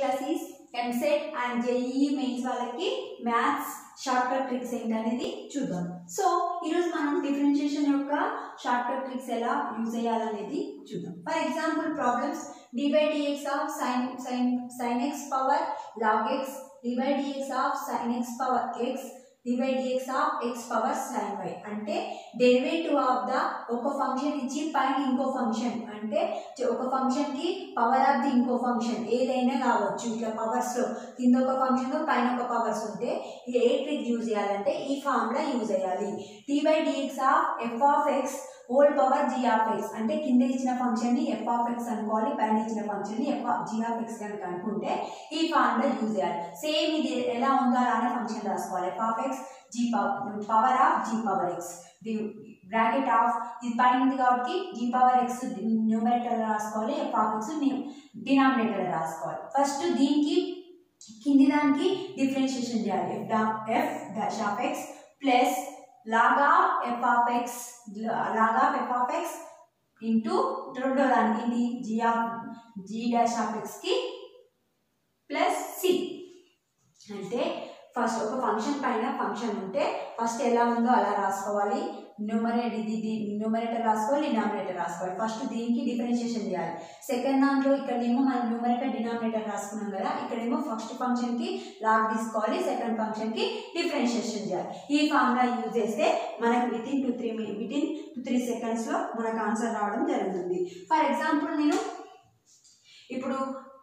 టీఎస్ఈస్ EAMCET and JEE mains వాళ్ళకి maths shortcut tricks ఏంటనేది చూద్దాం సో ఈరోజు మనం డిఫరెన్షియేషన్ యొక్క షార్ట్ కట్ ట్రిక్స్ ఎలా యూజ్ చేయాలనేది చూద్దాం for example problems dy dx of sin sin sin x power log x dy dx of sin x power x dy dx of x power sin y అంటే derivative of the ఒక function ఇచ్చి పైన ఇంకో function అంటే చ- ఒక function కి power of the ఇంకో ఫంక్షన్ ఏదైనా కావచ్చు ఇట్లా పవర్స్ లో కింద ఒక ఫంక్షన్ పైన ఒక పవర్స్ ఉంటే ఇది ఏ ట్రిక్ యూజ్ చేయాలంటే ఈ ఫార్ములా యూజ్ చేయాలి d by dx of f of x whole power g of x అంటే కింద ఇచ్చిన ఫంక్షన్ ని ఎఫ్ ఆఫ్ ఎక్స్ అనుకోవాలి పైన ఇచ్చిన ఫంక్షన్ ని ఎఫ్ జీ ఆఫ్ ఎక్స్ కనుక అనుకుంటే ఈ ఫార్ములా యూజ్ చేయాలి సేమ్ ఇది ఎలా ఉందో అలానే ఫంక్షన్ రాసుకోవాలి f of x g power of g power x the bracket of ఇది పైన ఉంది కాబట్టి జీ పవర్ ఎక్స్ న్యూమరేటర్ రాసుకోవాలి ఎఫ్ ఆఫ్ ఎక్స్ డినామినేటర్ రాసుకోవాలి ఫస్ట్ దీనికి కింది దానికి డిఫరెన్షియేషన్ చేయాలి ఎఫ్ డా f dash of x plus log of f of x log of f of x into రెండో దానికి ఏంటి g of g dash of ఎక్స్కి ప్లస్ సి అంటే ఫస్ట్ ఒక ఫంక్షన్ పైన ఫంక్షన్ ఉంటే ఫస్ట్ ఎలా ఉందో అలా రాసుకోవాలి న్యూమరేట్ ఇది ఇది న్యూమరేటర్ రాసుకోవాలి డినామినేటర్ రాసుకోవాలి ఫస్ట్ దీనికి డిఫరెన్షియేషన్ చేయాలి సెకండ్ దాంట్లో ఇక్కడేమో మనం న్యూమరేటర్ డినామినేటర్ రాసుకున్నాం కదా ఇక్కడేమో ఫస్ట్ ఫంక్షన్కి లాగ్ తీసుకోవాలి సెకండ్ ఫంక్షన్కి డిఫరెన్షియేషన్ చేయాలి ఈ ఫార్ములా యూజ్ చేస్తే మనకు within two three within two three సెకండ్స్లో మనకు ఆన్సర్ రావడం జరుగుతుంది ఫర్ ఎగ్జాంపుల్ నేను ఇప్పుడు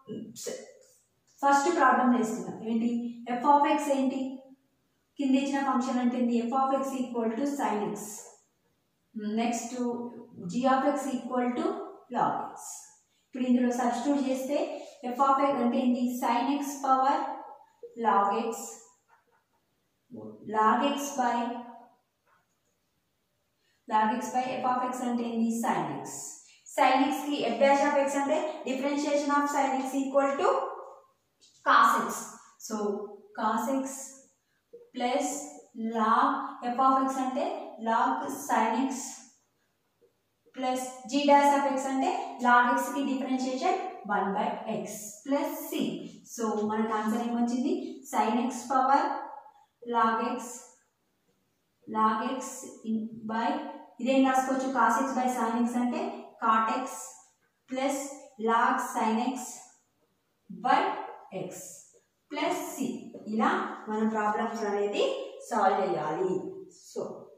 ఫస్ట్ ప్రాబ్లం చేస్తున్నాం ఏంటి ఎఫ్ ఆఫ్ ఎక్స్ ఏంటి కింద ఇచ్చిన ఫంక్షన్ అంటే f of x equal to sine x next g of x equal to log x ఇప్పుడు ఇందులో సబ్స్టిట్యూట్ చేస్తే ఎఫ్ ఆఫ్ ఎక్స్ అంటే ఏంటి sine x power log x log x by log x by f of x అంటే ఏంటి sine x sine x కి f dash of x అంటే differentiation of sine x equal to cos x. So cos x plus log f of x అంటే log sin x plus g dash of x అంటే log x కి differentiation 1 by x plus c. So మనకు answer ఏమొచ్చింది sin x power log x log x by ఇదేం రాసుకోవచ్చు cos x by sin x అంటే cot x plus log sin x by x plus c ఇలా మన problems అనేది solve చేయాలి so